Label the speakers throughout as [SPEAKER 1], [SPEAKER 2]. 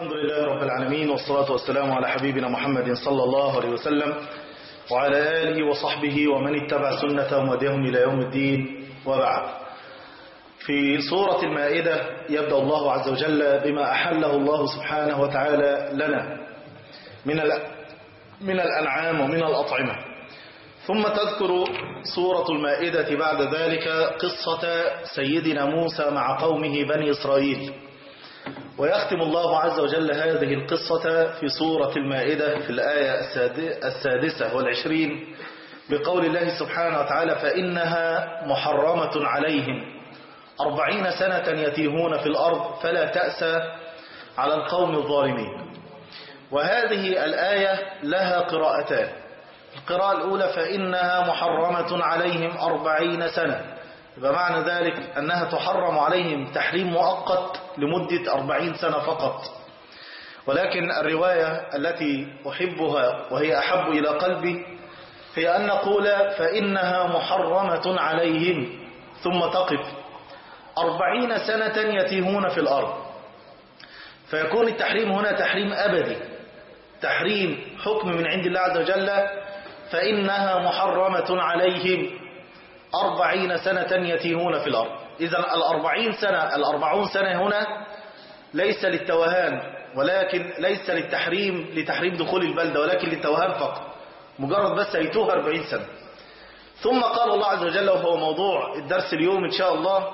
[SPEAKER 1] الحمد لله رب العالمين والصلاة والسلام على حبيبنا محمد صلى الله عليه وسلم وعلى آله وصحبه ومن اتبع سنة وهديهم إلى يوم الدين وبعد في سورة المائدة يبدأ الله عز وجل بما أحله الله سبحانه وتعالى لنا من من الأنعام ومن الأطعمة ثم تذكر سورة المائدة بعد ذلك قصة سيدنا موسى مع قومه بني إسرائيل ويختم الله عز وجل هذه القصة في سورة المائدة في الآية السادسة والعشرين بقول الله سبحانه وتعالى فإنها محرمة عليهم أربعين سنة يتيهون في الأرض فلا تأسى على القوم الظالمين وهذه الآية لها قراءتان القراءة الأولى فإنها محرمة عليهم أربعين سنة يبقى معنى ذلك أنها تحرم عليهم تحريم مؤقت لمدة أربعين سنة فقط ولكن الرواية التي أحبها وهي أحب إلى قلبي هي أن نقول فإنها محرمة عليهم ثم تقف أربعين سنة يتيهون في الأرض فيكون التحريم هنا تحريم أبدي تحريم حكم من عند الله عز وجل فإنها محرمة عليهم أربعين سنة يتيهون في الأرض إذا الأربعين سنة الأربعون سنة هنا ليس للتوهان ولكن ليس للتحريم لتحريم دخول البلدة ولكن للتوهان فقط مجرد بس يتوه أربعين سنة ثم قال الله عز وجل وهو موضوع الدرس اليوم إن شاء الله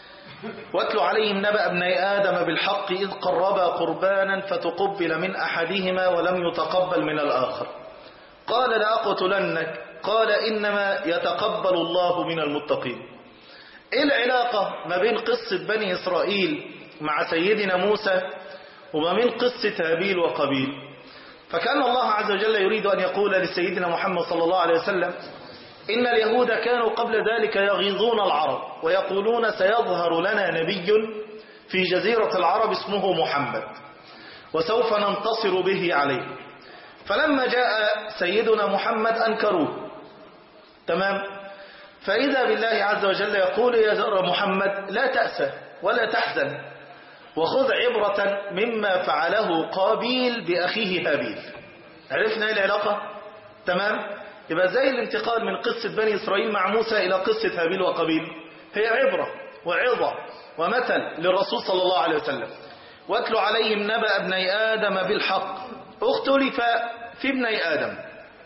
[SPEAKER 1] واتل عليهم نبأ ابني آدم بالحق إذ قربا قربانا فتقبل من أحدهما ولم يتقبل من الآخر قال لأقتلنك قال إنما يتقبل الله من المتقين إيه العلاقة ما بين قصة بني إسرائيل مع سيدنا موسى وما بين قصة هابيل وقبيل فكان الله عز وجل يريد أن يقول لسيدنا محمد صلى الله عليه وسلم إن اليهود كانوا قبل ذلك يغيظون العرب ويقولون سيظهر لنا نبي في جزيرة العرب اسمه محمد وسوف ننتصر به عليه فلما جاء سيدنا محمد أنكروه تمام فإذا بالله عز وجل يقول يا محمد لا تأسى ولا تحزن وخذ عبرة مما فعله قابيل بأخيه هابيل عرفنا ايه العلاقة تمام يبقى زي الانتقال من قصة بني إسرائيل مع موسى إلى قصة هابيل وقبيل هي عبرة وعظة ومثل للرسول صلى الله عليه وسلم واتلوا عليهم نبأ ابني آدم بالحق اختلف في ابني آدم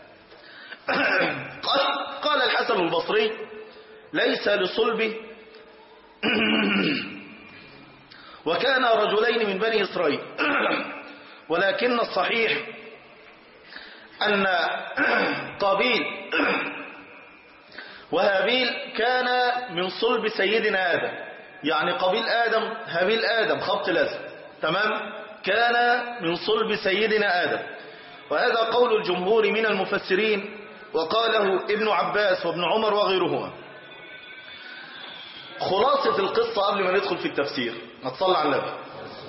[SPEAKER 1] قال الحسن البصري ليس لصلبه وكان رجلين من بني إسرائيل ولكن الصحيح أن قابيل وهابيل كان من صلب سيدنا آدم يعني قبيل آدم هابيل آدم خط لازم تمام كان من صلب سيدنا آدم وهذا قول الجمهور من المفسرين وقاله ابن عباس وابن عمر وغيرهما خلاصة القصة قبل ما ندخل في التفسير نتصلى على النبي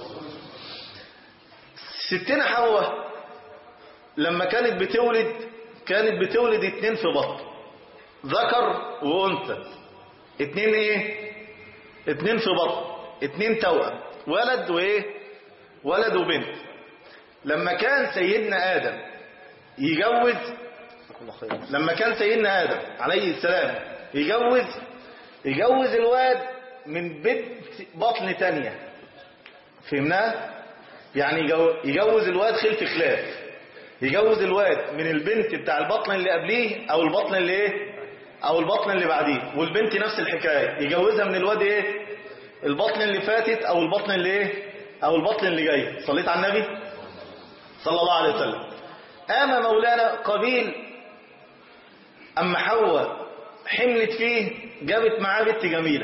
[SPEAKER 1] ستنا حواء لما كانت بتولد كانت بتولد اتنين في بطن ذكر وانثى اتنين ايه اتنين في بطن اتنين توأم ولد وايه ولد وبنت لما كان سيدنا آدم يجوز لما كان سيدنا آدم عليه السلام يجوز يجوز الواد من بنت بطن تانية فهمناه يعني يجوز الواد خلف خلاف يجوز الواد من البنت بتاع البطن اللي قبليه او البطن اللي ايه او البطن اللي بعديه والبنت نفس الحكاية يجوزها من الواد ايه البطن اللي فاتت او البطن اللي ايه او البطن اللي جاي صليت على النبي صلى الله عليه وسلم قام مولانا قبيل اما حواء حملت فيه جابت معاه بنت جميلة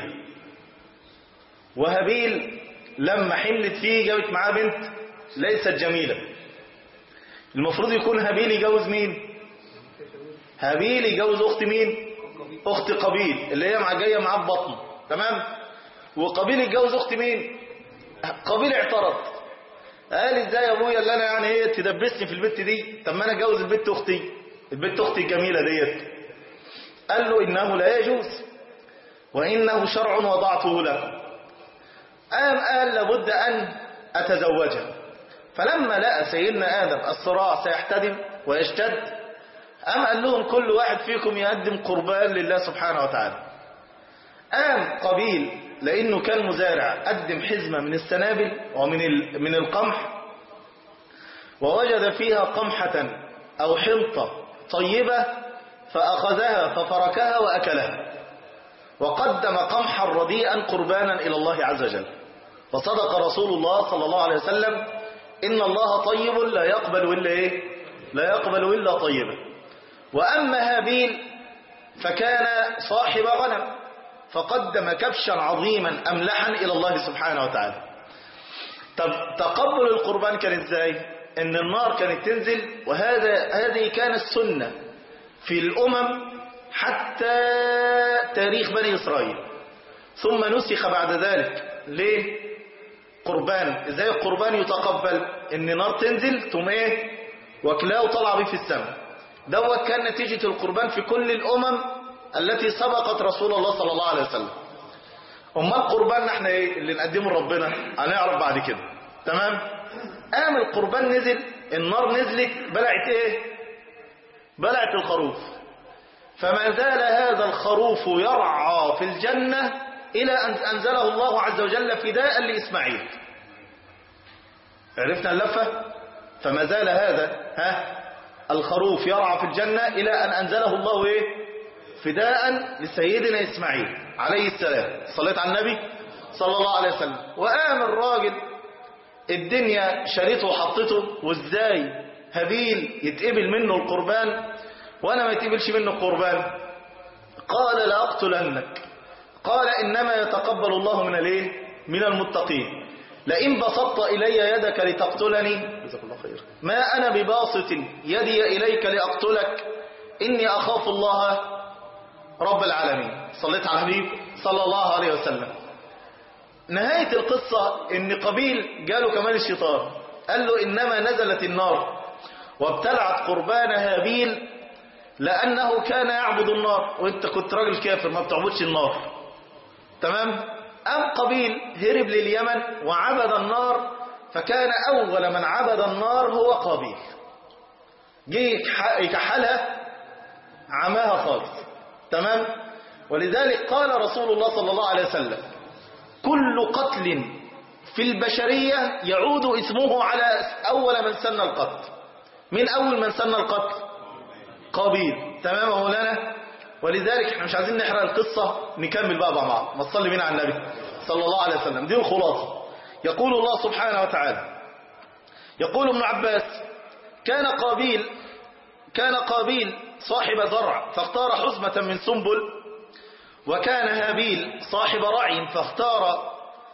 [SPEAKER 1] وهابيل لما حملت فيه جابت معاه بنت ليست جميلة المفروض يكون هابيل يجوز مين هابيل يجوز اخت مين اخت قبيل اللي هي مع جايه معاه ببطنه تمام وقبيل يتجوز اخت مين قبيل اعترض قال ازاي يا ابويا اللي انا يعني ايه تدبسني في البت دي طب ما انا اتجوز البت اختي البت اختي الجميله ديت قال له انه لا يجوز وانه شرع وضعته لكم قام قال لابد ان اتزوجها فلما لقى سيدنا آدم الصراع سيحتدم ويشتد أم قال لهم كل واحد فيكم يقدم قربان لله سبحانه وتعالى قام قبيل لأنه كان مزارع قدم حزمة من السنابل ومن من القمح ووجد فيها قمحة أو حنطة طيبة فأخذها ففركها وأكلها وقدم قمحا رديئا قربانا إلى الله عز وجل وصدق رسول الله صلى الله عليه وسلم إن الله طيب لا يقبل إلا إيه لا يقبل إلا طيبا وأما هابيل فكان صاحب غنم فقدم كبشا عظيما أملحا إلى الله سبحانه وتعالى طب تقبل القربان كان إزاي إن النار كانت تنزل وهذا هذه كانت سنة في الأمم حتى تاريخ بني إسرائيل ثم نسخ بعد ذلك ليه قربان ازاي القربان يتقبل ان نار تنزل تقوم ايه واكلاه وطلع بيه في السماء دوت كان نتيجة القربان في كل الامم التي سبقت رسول الله صلى الله عليه وسلم امال قرباننا احنا ايه اللي نقدمه لربنا هنعرف بعد كده تمام قام القربان نزل النار نزلت بلعت ايه بلعت الخروف فما زال هذا الخروف يرعى في الجنة إلى أن أنزله الله عز وجل فداء لإسماعيل عرفنا اللفة فما زال هذا ها الخروف يرعى في الجنة إلى أن أنزله الله إيه فداء لسيدنا إسماعيل عليه السلام صليت على النبي صلى الله عليه وسلم وقام الراجل الدنيا شريته وحطته وازاي هابيل يتقبل منه القربان وانا ما يتقبلش منه القربان قال لأقتلنك قال إنما يتقبل الله من الايه من المتقين لئن بسطت إلي يدك لتقتلني جزاك الله خير ما أنا بباسط يدي إليك لأقتلك إني أخاف الله رب العالمين صليت على الحبيب صلى الله عليه وسلم نهاية القصة إن قبيل جاله كمان الشيطان قال له إنما نزلت النار وابتلعت قربان هابيل لأنه كان يعبد النار وانت كنت راجل كافر ما بتعبدش النار تمام أم قبيل هرب لليمن وعبد النار فكان أول من عبد النار هو قابيل جه يكحلها عماها خالص تمام ولذلك قال رسول الله صلى الله عليه وسلم كل قتل في البشرية يعود اسمه على أول من سن القتل من أول من سن القتل قابيل تمام يا مولانا ولذلك احنا مش عايزين نحرق القصة نكمل بقى مع بعض ما تصلي بينا على النبي صلى الله عليه وسلم دي الخلاصة يقول الله سبحانه وتعالى يقول ابن عباس كان قابيل كان قابيل صاحب زرع فاختار حزمة من سنبل وكان هابيل صاحب رعي فاختار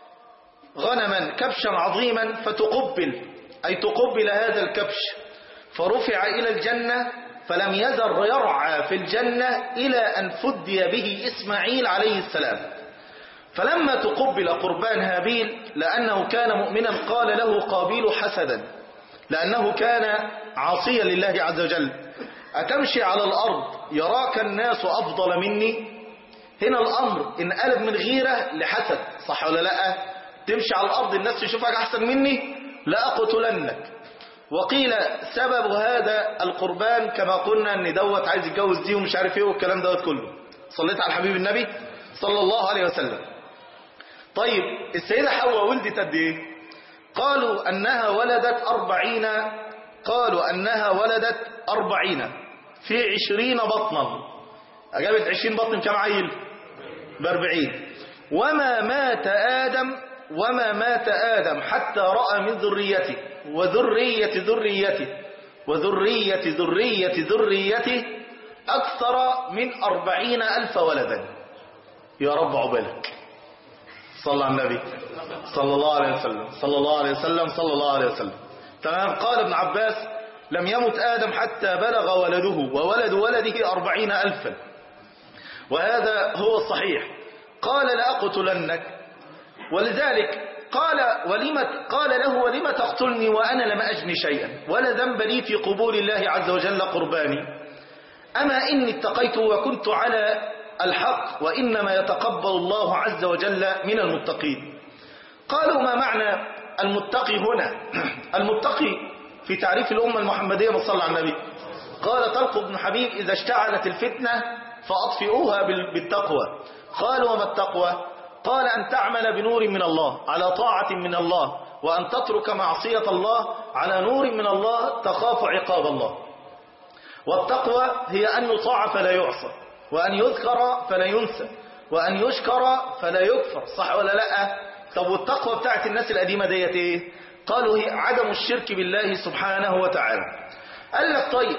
[SPEAKER 1] غنما كبشا عظيما فتقبل أي تقبل هذا الكبش فرفع إلى الجنة فلم يزر يرعى في الجنة إلى أن فدي به إسماعيل عليه السلام فلما تقبل قربان هابيل لأنه كان مؤمنا قال له قابيل حسدا لأنه كان عاصيا لله عز وجل أتمشي على الأرض يراك الناس أفضل مني هنا الأمر انقلب من غيرة لحسد صح ولا لا تمشي على الأرض الناس تشوفك أحسن مني لأقتلنك وقيل سبب هذا القربان كما قلنا ان دوت عايز يتجوز دي ومش عارف ايه والكلام دوت كله صليت على حبيب النبي صلى الله عليه وسلم طيب السيدة حواء ولدت قد ايه قالوا انها ولدت أربعين قالوا انها ولدت أربعين في عشرين بطنا اجابت عشرين بطن كم عيل باربعين وما مات آدم وما مات آدم حتى رأى من ذريته وذرية ذريته وذرية ذرية ذريته أكثر من أربعين ألف ولدا يا رب عقبالك صلى على النبي صلى الله عليه وسلم صلى الله عليه وسلم صلى الله عليه وسلم تمام قال ابن عباس لم يمت آدم حتى بلغ ولده وولد ولده أربعين ألفا وهذا هو الصحيح قال لأقتلنك ولذلك قال ولم قال له ولم تقتلني وأنا لم أجن شيئا ولا ذنب لي في قبول الله عز وجل قرباني أما إني اتقيت وكنت على الحق وإنما يتقبل الله عز وجل من المتقين قالوا ما معنى المتقي هنا المتقي في تعريف الأمة المحمدية ما صلى على النبي قال طلق بن حبيب إذا اشتعلت الفتنة فأطفئوها بال- بالتقوى قال وما التقوى قال أن تعمل بنور من الله على طاعة من الله وأن تترك معصية الله على نور من الله تخاف عقاب الله والتقوى هي أن يطاع فلا يعصى وأن يذكر فلا ينسى وأن يشكر فلا يكفر صح ولا لا طب والتقوى بتاعت الناس القديمة ديت ايه قالوا هي عدم الشرك بالله سبحانه وتعالى قال لك طيب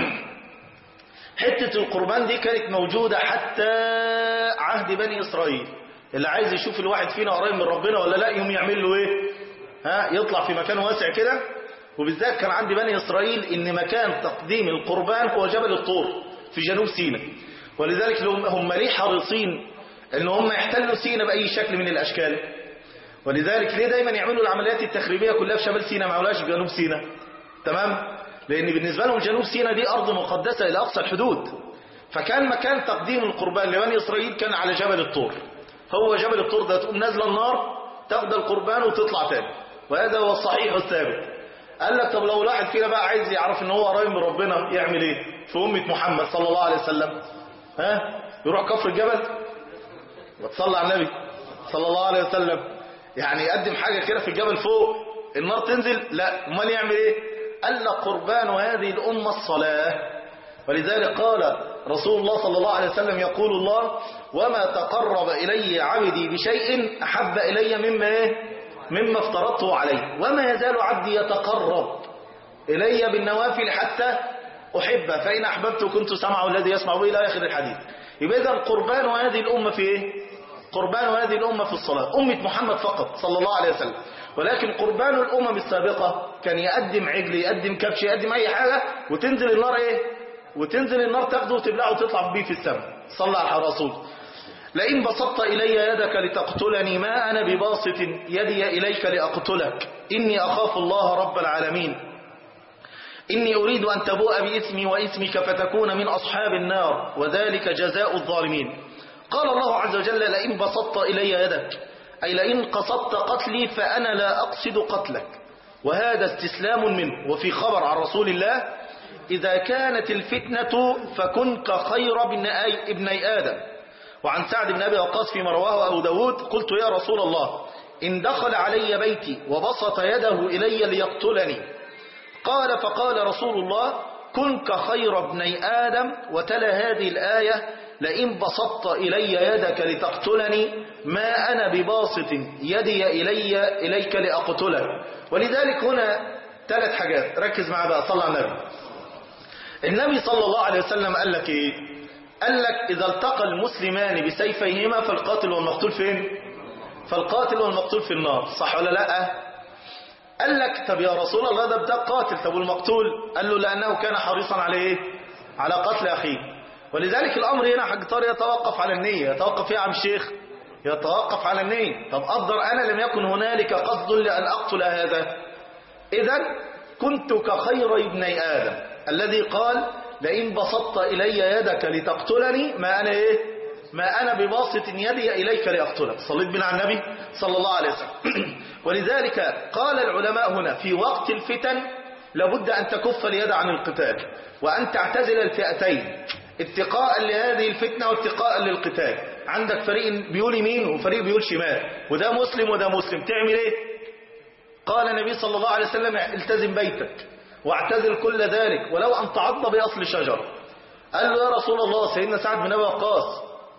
[SPEAKER 1] حتة القربان دي كانت موجودة حتى عهد بني إسرائيل اللي عايز يشوف الواحد فينا قريب من ربنا ولا لا يوم يعمل له ايه ها يطلع في مكان واسع كده وبالذات كان عند بني إسرائيل إن مكان تقديم القربان هو جبل الطور في جنوب سيناء ولذلك هم هم ليه حريصين إن هم يحتلوا سيناء بأي شكل من الأشكال ولذلك ليه دايما يعملوا العمليات التخريبية كلها في شمال سيناء ما عملوهاش في جنوب سيناء تمام لأن بالنسبة لهم جنوب سيناء دي أرض مقدسة إلى أقصى الحدود فكان مكان تقديم القربان لبني إسرائيل كان على جبل الطور هو جبل الطور ده تقوم نازله النار تاخد القربان وتطلع تاني وهذا هو الصحيح الثابت قال لك طب لو الواحد فينا بقى عايز يعرف ان هو قريب من ربنا يعمل ايه في أمة محمد صلى الله عليه وسلم ها يروح كفر الجبل وتصلى على النبي صلى الله عليه وسلم يعني يقدم حاجة كده في الجبل فوق النار تنزل لا امال يعمل ايه قال لك قربان هذه الأمة الصلاة ولذلك قال رسول الله صلى الله عليه وسلم يقول الله وما تقرب إلي عبدي بشيء أحب إلي مما إيه مما افترضته عليه وما يزال عبدي يتقرب إلي بالنوافل حتى أحبه فإن أحببت كنت سمعه الذي يسمع به إلى آخر الحديث يبقى إذا قربان هذه الأمة في إيه قربان هذه الأمة في الصلاة أمة محمد فقط صلى الله عليه وسلم ولكن قربان الأمم السابقة كان يقدم عجل يقدم كبش يقدم أي حاجة وتنزل النار إيه وتنزل النار تاخده وتبلعه وتطلع بيه في السماء صلى على الرسول لئن بسطت إلي يدك لتقتلني ما أنا بباسط يدي إليك لأقتلك إني أخاف الله رب العالمين إني أريد أن تبوء بإثمي وإثمك فتكون من أصحاب النار وذلك جزاء الظالمين قال الله عز وجل لئن بسطت إلي يدك أي لئن قصدت قتلي فأنا لا أقصد قتلك وهذا استسلام منه وفي خبر عن رسول الله إذا كانت الفتنة فكن كخير ابن أي ابني آدم وعن سعد بن أبي وقاص فيما رواه أبو داود قلت يا رسول الله إن دخل علي بيتي وبسط يده إلي ليقتلني قال فقال رسول الله كن كخير ابني آدم وتلا هذه الآية لئن بسطت إلي يدك لتقتلني ما أنا بباسط يدي إلي إليك لأقتلك ولذلك هنا ثلاث حاجات ركز معي بقى صلى على النبي النبي صلى الله عليه وسلم قال لك ايه قال لك اذا التقى المسلمان بسيفيهما فالقاتل والمقتول فين فالقاتل والمقتول في النار صح ولا لا قال لك طب يا رسول الله ده بتاع قاتل طب والمقتول قال له لانه كان حريصا على ايه على قتل اخيه ولذلك الامر هنا حاج طارق يتوقف على النيه يتوقف ايه يا عم الشيخ يتوقف على النيه طب قدر انا لم يكن هنالك قصد لان اقتل هذا اذا كنت كخير ابني ادم الذي قال لئن بسطت إلي يدك لتقتلني ما أنا إيه ما أنا بباسط يدي إليك لأقتلك صليت بنا على النبي صلى الله عليه وسلم ولذلك قال العلماء هنا في وقت الفتن لابد أن تكف اليد عن القتال وأن تعتزل الفئتين اتقاء لهذه الفتنة واتقاء للقتال عندك فريق بيقول يمين وفريق بيقول شمال وده مسلم وده مسلم تعمل ايه قال النبي صلى الله عليه وسلم التزم بيتك واعتزل كل ذلك ولو أن تعض بأصل شجر قال له يا رسول الله سيدنا سعد بن أبي وقاص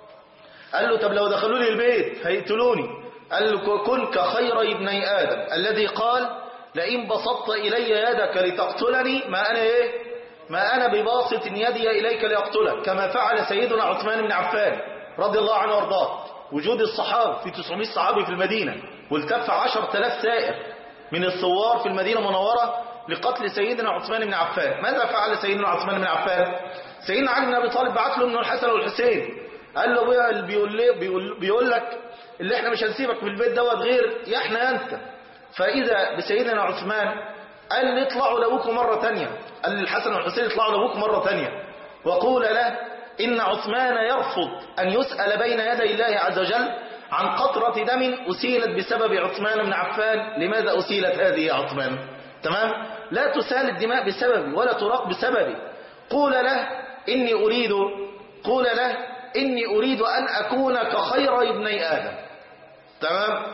[SPEAKER 1] قال له طب لو دخلوا لي البيت هيقتلوني قال له كن كخير ابني آدم الذي قال لئن بسطت إلي يدك لتقتلني ما أنا إيه ما أنا بباسط يدي إليك لأقتلك كما فعل سيدنا عثمان بن عفان رضي الله عنه وارضاه وجود الصحابة في 900 صحابي في المدينة والتف 10000 سائر من الثوار في المدينة المنورة لقتل سيدنا عثمان بن عفان ماذا فعل سيدنا عثمان بن عفان سيدنا علي بن ابي طالب بعت له ابن الحسن والحسين قال له ابويا بيقول لي بيقول, بيقول لك اللي احنا مش هنسيبك في البيت دوت غير يا احنا انت فاذا بسيدنا عثمان قال لي اطلعوا لابوكم مره ثانيه قال للحسن والحسين اطلعوا لابوكم مره ثانيه وقول له ان عثمان يرفض ان يسال بين يدي الله عز وجل عن قطره دم اسيلت بسبب عثمان بن عفان لماذا اسيلت هذه يا عثمان
[SPEAKER 2] تمام لا تسال الدماء بسببي ولا تراق بسببي قول له إني أريد قول له إني أريد أن أكون كخير ابني آدم تمام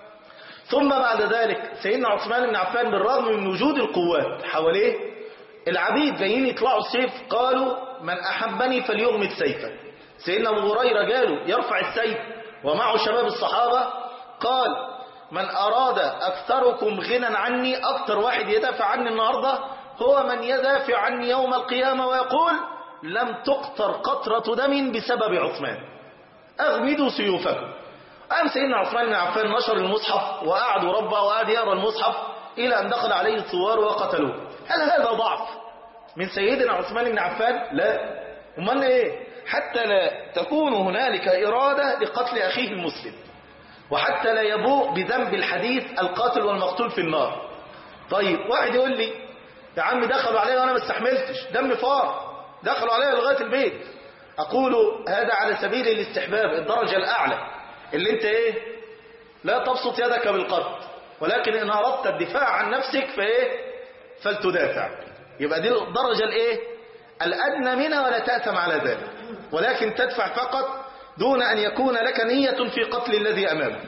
[SPEAKER 2] ثم بعد ذلك سيدنا عثمان بن عفان بالرغم من وجود القوات حواليه العبيد جايين يطلعوا السيف قالوا من أحبني فليغمد سيفا سيدنا أبو هريرة جاله يرفع السيف ومعه شباب الصحابة قال من أراد أكثركم غنى عني أكثر واحد يدافع عني النهاردة هو من يدافع عني يوم القيامة ويقول لم تقطر قطرة دم بسبب عثمان أغمدوا سيوفكم قام سيدنا عثمان بن عفان نشر المصحف وقعد وربع وقعد يقرا المصحف إلى أن دخل عليه الثوار وقتلوه هل هذا ضعف من سيدنا عثمان بن عفان لا امال ايه حتى لا تكون هنالك إرادة لقتل أخيه المسلم وحتى لا يبوء بذنب الحديث القاتل والمقتول في النار طيب واحد يقول لي يا عم دخلوا عليا وانا ما استحملتش دم فار دخلوا عليا لغايه البيت اقول هذا على سبيل الاستحباب الدرجه الاعلى اللي انت ايه لا تبسط يدك بالقتل ولكن ان اردت الدفاع عن نفسك فايه فلتدافع يبقى دي الدرجه الايه الادنى منها ولا تاثم على ذلك ولكن تدفع فقط دون ان يكون لك نيه في قتل الذي امامك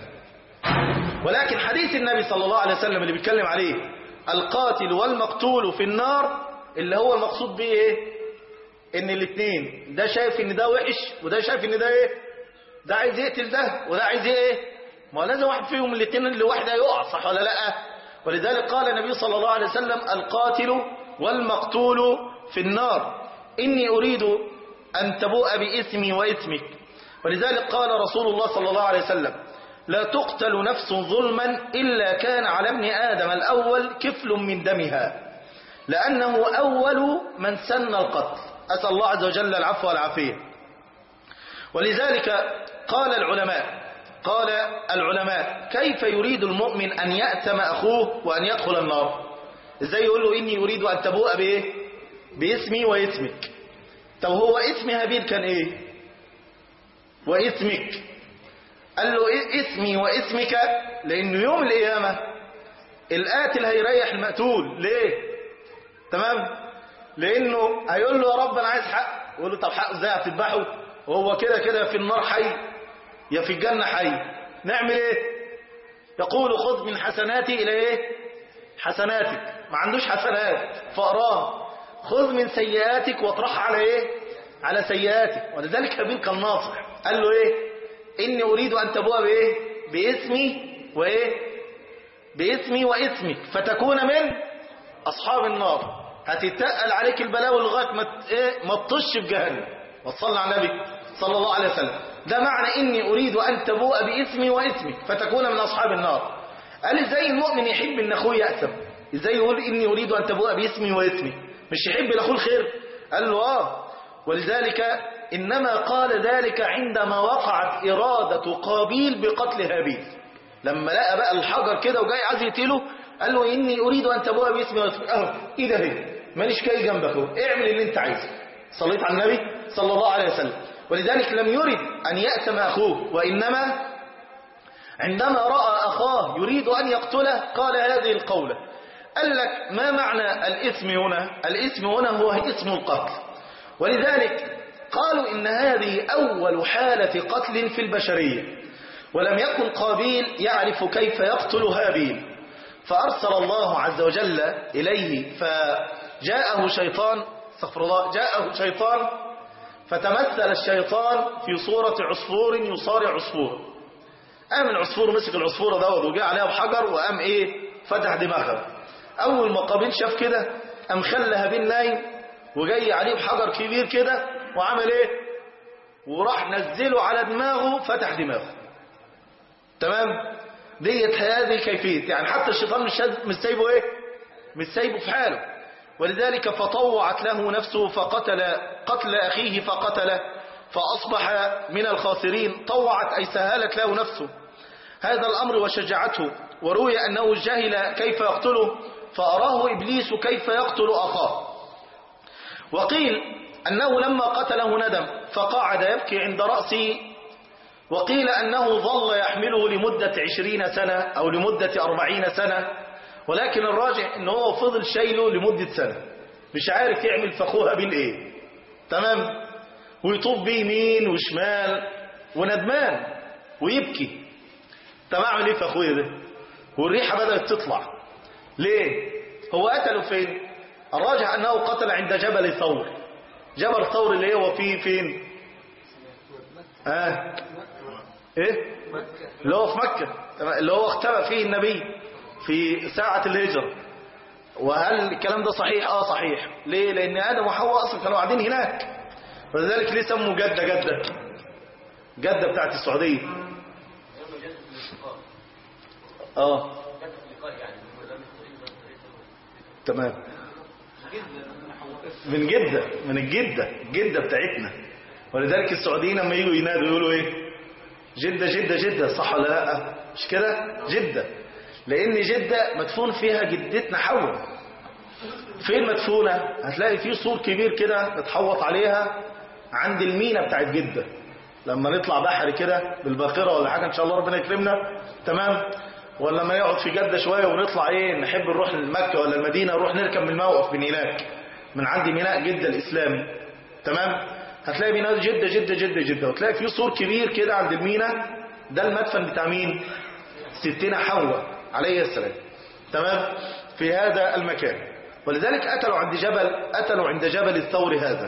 [SPEAKER 2] ولكن حديث النبي صلى الله عليه وسلم اللي بيتكلم عليه القاتل والمقتول في النار اللي هو المقصود به ايه ان الاثنين ده شايف ان ده وحش وده شايف ان ده ايه ده عايز يقتل ده وده عايز ايه ما هو لازم واحد فيهم الاثنين اللي واحد هيقع صح ولا لا ولذلك قال النبي صلى الله عليه وسلم القاتل والمقتول في النار اني اريد ان تبوء باسمي واسمك ولذلك قال رسول الله صلى الله عليه وسلم لا تقتل نفس ظلما إلا كان على ابن آدم الأول كفل من دمها لأنه أول من سن القتل أسأل الله عز وجل العفو والعافية ولذلك قال العلماء قال العلماء كيف يريد المؤمن أن يأتم أخوه وأن يدخل النار إزاي يقول له إني أريد أن تبوء بإيه باسمي واسمك طب هو اسم هابيل كان إيه واسمك قال له إيه اسمي واسمك لانه يوم القيامه القاتل هيريح المقتول ليه تمام لانه هيقول له يا رب انا عايز حق يقول له طب حقه ازاي هتذبحه وهو كده كده في النار حي يا في الجنه حي نعمل ايه يقول خذ من حسناتي الى ايه حسناتك ما عندوش حسنات فقراه خذ من سيئاتك واطرحها على ايه على سيئاتك ولذلك هابيل كان ناصح قال له ايه إني أريد أن تبوء بإيه باسمي وإيه باسمي واسمك فتكون من أصحاب النار هتتقل عليك البلاوي لغاية ما إيه ما تطش في جهنم وصلنا على النبي صلى الله عليه وسلم ده معنى إني أريد أن تبوء باسمي واسمك فتكون من أصحاب النار قال إزاي المؤمن يحب إن أخوه يأثم إزاي يقول إني أريد أن تبوء باسمي واسمي مش يحب لأخوه الخير قال له آه ولذلك إنما قال ذلك عندما وقعت إرادة قابيل بقتل هابيل لما لقى بقى الحجر كده وجاي عايز يقتله قال له إني أريد أن تبوء باسمي واسمي أهو إيه ده هي ماليش جاي جنبك اهو اعمل اللي أنت عايزه صليت على النبي صلى الله عليه وسلم ولذلك لم يرد أن يأتم أخوه وإنما عندما رأى أخاه يريد أن يقتله قال هذه القولة قال لك ما معنى الإثم هنا الإثم هنا هو اسم القتل ولذلك قالوا إن هذه أول حالة قتل في البشرية ولم يكن قابيل يعرف كيف يقتل هابيل فأرسل الله عز وجل إليه فجاءه شيطان استغفر الله جاءه شيطان فتمثل الشيطان في صورة عصفور يصارع عصفور قام العصفور مسك العصفورة دوت وجاء عليها بحجر وقام ايه فتح دماغها أول ما قابيل شاف كده قام خلى هابيل نايم وجاي عليه بحجر كبير كده وعمل ايه وراح نزله على دماغه فتح دماغه تمام ديت هذه الكيفية يعني حتى الشيطان مش مش سايبه ايه مش سايبه في حاله ولذلك فطوعت له نفسه فقتل قتل أخيه فقتله فأصبح من الخاسرين طوعت أي سهلت له نفسه هذا الأمر وشجعته وروي أنه جهل كيف يقتله فأراه إبليس كيف يقتل أخاه وقيل أنه لما قتله ندم فقعد يبكي عند رأسه وقيل أنه ظل يحمله لمدة عشرين سنة أو لمدة أربعين سنة ولكن الراجح ان هو فضل شايله لمدة سنة مش عارف يعمل فخوها بين ايه تمام ويطوف بيه يمين وشمال وندمان ويبكي طب اعمل ايه في اخويا ده والريحه بدات تطلع ليه هو قتله فين الراجح انه قتل عند جبل ثور جبل ثور اللي هو فيه فين اه ايه اللي هو في مكه اللي هو اختبأ فيه النبي في ساعه الهجره وهل الكلام ده صحيح اه صحيح ليه لان ادم وحواء اصلا كانوا قاعدين هناك ولذلك ليه سموا جده جده جده بتاعت السعوديه اه تمام من جدة من الجدة جدة بتاعتنا ولذلك السعوديين لما يجوا ينادوا يقولوا ايه جدة جدة جدة صح ولا لا مش كده جدة لان جدة مدفون فيها جدتنا حواء فين مدفونة هتلاقي في سور كبير كده متحوط عليها عند المينا بتاعت جدة لما نطلع بحر كده بالباخرة ولا حاجة ان شاء الله ربنا يكرمنا تمام ولا ما يقعد في جدة شوية ونطلع ايه نحب نروح لمكة ولا المدينة نروح نركب من الموقف من هناك من عند ميناء جدة الإسلامي تمام هتلاقي ميناء جدة جدة جدة جدة وتلاقي فيه سور كبير كده عند الميناء ده المدفن بتاع مين ستنا حواء عليه السلام تمام في هذا المكان ولذلك قتلوا عند جبل قتلوا عند جبل الثور هذا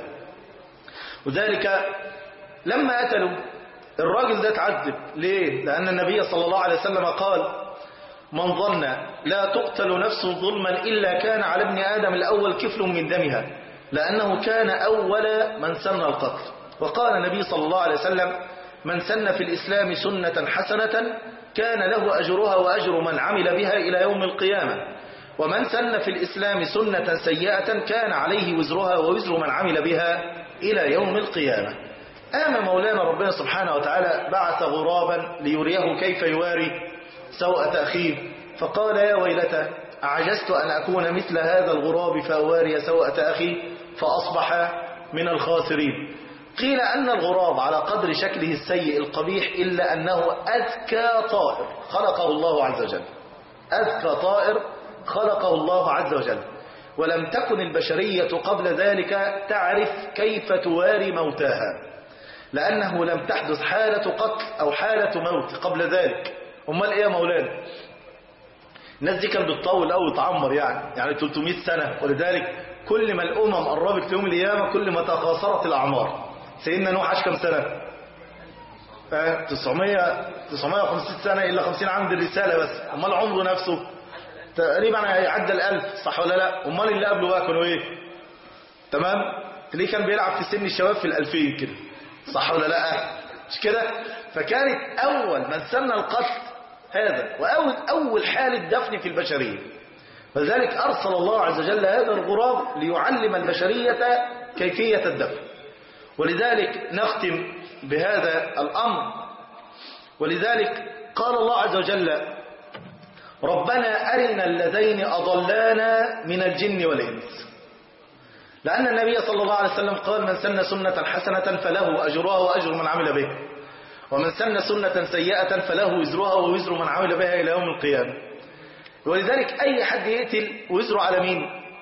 [SPEAKER 2] وذلك لما قتلوا الراجل ده اتعذب ليه لأن النبي صلى الله عليه وسلم قال من ظن لا تقتل نفس ظلما إلا كان على ابن آدم الأول كفل من دمها لأنه كان أول من سن القتل وقال النبي صلى الله عليه وسلم من سن في الإسلام سنة حسنة كان له أجرها وأجر من عمل بها إلى يوم القيامة ومن سن في الإسلام سنة سيئة كان عليه وزرها ووزر من عمل بها إلى يوم القيامة آم مولانا ربنا سبحانه وتعالى بعث غرابا ليريه كيف يواري سوءة أخيه فقال يا ويلته أعجزت أن أكون مثل هذا الغراب فأواري سوءة أخي فأصبح من الخاسرين قيل أن الغراب على قدر شكله السيء القبيح إلا أنه أذكى طائر خلقه الله عز وجل أذكى طائر خلقه الله عز وجل ولم تكن البشرية قبل ذلك تعرف كيف تواري موتاها لأنه لم تحدث حالة قتل أو حالة موت قبل ذلك امال ايه يا مولانا الناس دي كانت بتطول قوي تعمر يعني يعني 300 سنة ولذلك كل ما الامم قربت في يوم القيامه كل ما تقاصرت الاعمار سيدنا نوح عاش كام سنة آه 900 950 سنة الا 50 عام دي الرسالة بس امال عمره نفسه تقريبا هيعدى الألف صح ولا لا امال اللي قبله بقى كانوا ايه تمام ليه كان بيلعب في سن الشباب في الألفين كده صح ولا لا مش كده فكانت أول من سن القتل هذا وأول أول حالة دفن في البشرية فذلك أرسل الله عز وجل هذا الغراب ليعلم البشرية كيفية الدفن ولذلك نختم بهذا الأمر ولذلك قال الله عز وجل ربنا أرنا اللذين أضلانا من الجن والإنس لأن النبي صلى الله عليه وسلم قال من سن سنة حسنة فله أجرها وأجر من عمل به ومن سن سنة سيئة فله وزرها ووزر من عمل بها إلى يوم القيامة ولذلك أي حد يقتل وزره على مين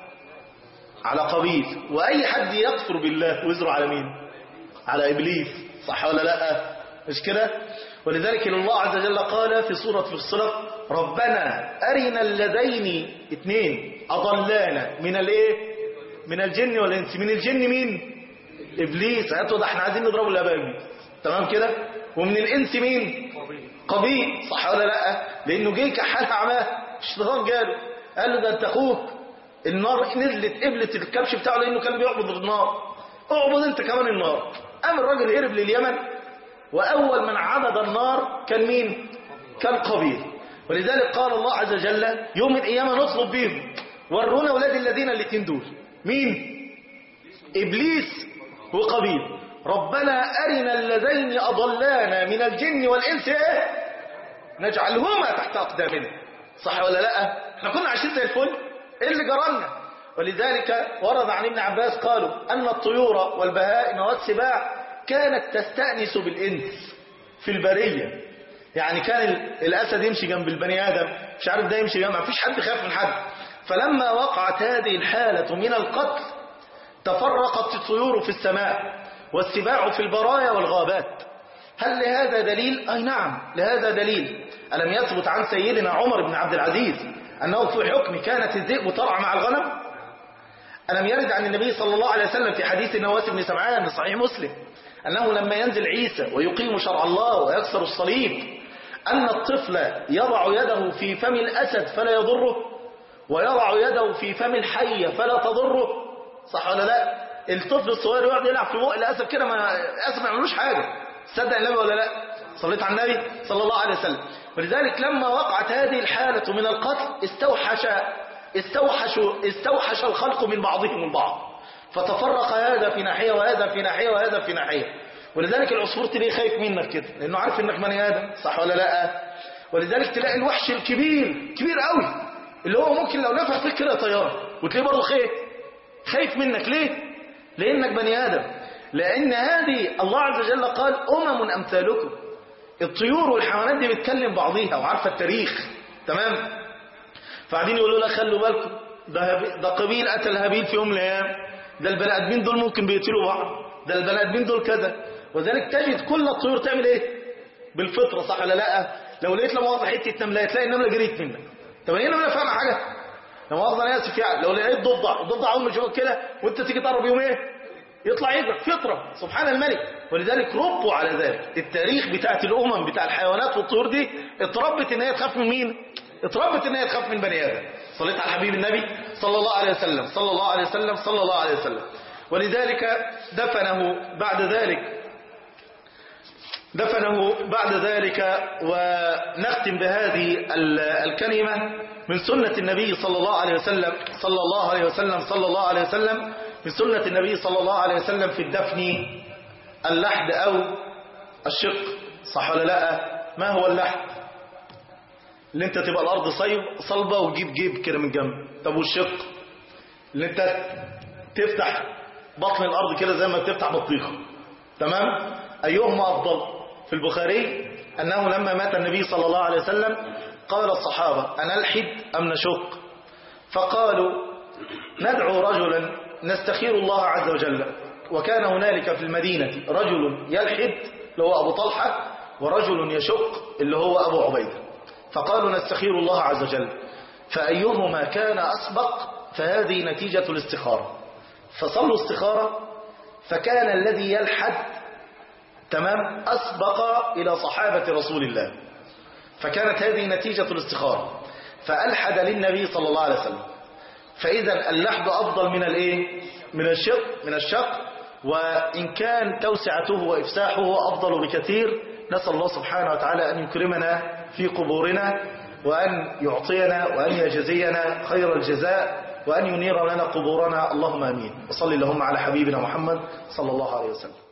[SPEAKER 2] على قبيل وأي حد يكفر بالله وزره على مين على إبليس صح ولا لا مش كده ولذلك الله عز وجل قال في سورة فصلت ربنا أرنا اللذين اثنين أضلانا من الايه من الجن والإنس من الجن مين إبليس هاتوا ده احنا عايزين نضربه الأبابي تمام كده ومن الإنس مين قبيل صح ولا لا لأنه جه كحالها عماه الشيطان جاله قال له ده انت اخوك النار نزلت قبلت الكبش بتاعه لأنه كان بيعبد النار اعبد انت كمان النار قام الراجل هرب لليمن وأول من عبد النار كان مين كان قبيل ولذلك قال الله عز وجل يوم القيامة نطلب بهم ورونا أولاد الذين الاتنين دول مين إبليس وقبيل ربنا أرنا اللذين أضلانا من الجن والإنس إيه؟ نجعلهما تحت أقدامنا صح ولا لا احنا كنا عايشين زي الفل ايه اللي جرالنا ولذلك ورد عن ابن عباس قالوا أن الطيور والبهائم والسباع كانت تستأنس بالإنس في البرية يعني كان ال- الأسد يمشي جنب البني آدم مش عارف ده يمشي جنب ما فيش حد خاف من حد فلما وقعت هذه الحالة من القتل تفرقت الطيور في السماء والسباع في البرايا والغابات هل لهذا دليل؟ أي نعم لهذا دليل ألم يثبت عن سيدنا عمر بن عبد العزيز أنه في حكم كانت الذئب ترعى مع الغنم ألم يرد عن النبي صلى الله عليه وسلم في حديث النواس بن سمعان في صحيح مسلم أنه لما ينزل عيسى ويقيم شرع الله ويكسر الصليب أن الطفل يضع يده في فم الأسد فلا يضره ويضع يده في فم الحية فلا تضره صح ولا لا الطفل الصغير يقعد يلعب في بق الأسد كده ما الأسد ما يعملوش حاجة صدق النبي ولا لا صليت على النبي صلى الله عليه وسلم ولذلك لما وقعت هذه الحالة من القتل استوحش استوحش استوحش الخلق من بعضهم البعض فتفرق هذا في ناحية وهذا في ناحية وهذا في ناحية ولذلك العصفور تلاقيه خايف منك كده لأنه عارف إنك بني آدم صح ولا لا ولذلك تلاقي الوحش الكبير كبير قوي اللي هو ممكن لو نفخ فيك كده طيارة وتلاقيه برضه خايف خايف منك ليه لأنك بني آدم لأن هذه الله عز وجل قال أمم أمثالكم الطيور والحيوانات دي بتكلم بعضيها وعارفة التاريخ تمام فقاعدين يقولوا لها خلوا بالكم ده, هبي- ده قبيل قتل هابيل في يوم من الايام ده البني ادمين دول ممكن بيقتلوا بعض ده البني ادمين دول كذا وذلك تجد كل الطيور تعمل ايه بالفطره صح ولا لا لو لقيت لا مؤاخذه حته نمله تلاقي النمله جريت منك طب هي النمله فاهمه حاجه لا مؤاخذه انا اسف يعني لو لقيت ضفدع الضفدع اول ما يشوفك كده وانت تيجي تقرب يوم ايه يطلع يجري فطره سبحان الملك ولذلك ربوا على ذلك التاريخ بتاعت الامم بتاع الحيوانات والطيور دي اتربت ان هي تخاف من مين اتربت ان هي تخاف من بني ادم صليت على حبيب النبي صلى الله عليه وسلم صلى الله عليه وسلم صلى الله عليه وسلم ولذلك دفنه بعد ذلك دفنه بعد ذلك ونختم بهذه ال- الكلمة من سنة النبي صلى الله عليه وسلم صلى الله عليه وسلم صلى الله عليه وسلم من سنة النبي صلى الله عليه وسلم في الدفن اللحد أو الشق صح ولا لا ما هو اللحد اللي انت تبقى الأرض صيب صلبة وجيب جيب كده من جنب طب والشق اللي انت تفتح بطن الأرض كده زي ما بتفتح بطيخة تمام أيهما أفضل في البخاري أنه لما مات النبي صلى الله عليه وسلم قال الصحابة أنلحد أم نشق فقالوا ندعو رجلا نستخير الله عز وجل وكان هنالك في المدينة رجل يلحد اللي هو أبو طلحة ورجل يشق اللي هو أبو عبيدة فقالوا نستخير الله عز وجل فأيهما كان أسبق فهذه نتيجة الاستخارة فصلوا استخارة فكان الذي يلحد تمام أسبق إلى صحابة رسول الله فكانت هذه نتيجة الاستخارة فألحد للنبي صلى الله عليه وسلم فإذا اللحد أفضل من الإيه؟ من الشق من الشق وإن كان توسعته وإفساحه أفضل بكثير نسأل الله سبحانه وتعالى أن يكرمنا في قبورنا وأن يعطينا وأن يجزينا خير الجزاء وأن ينير لنا قبورنا اللهم أمين وصل اللهم على حبيبنا محمد صلى الله عليه وسلم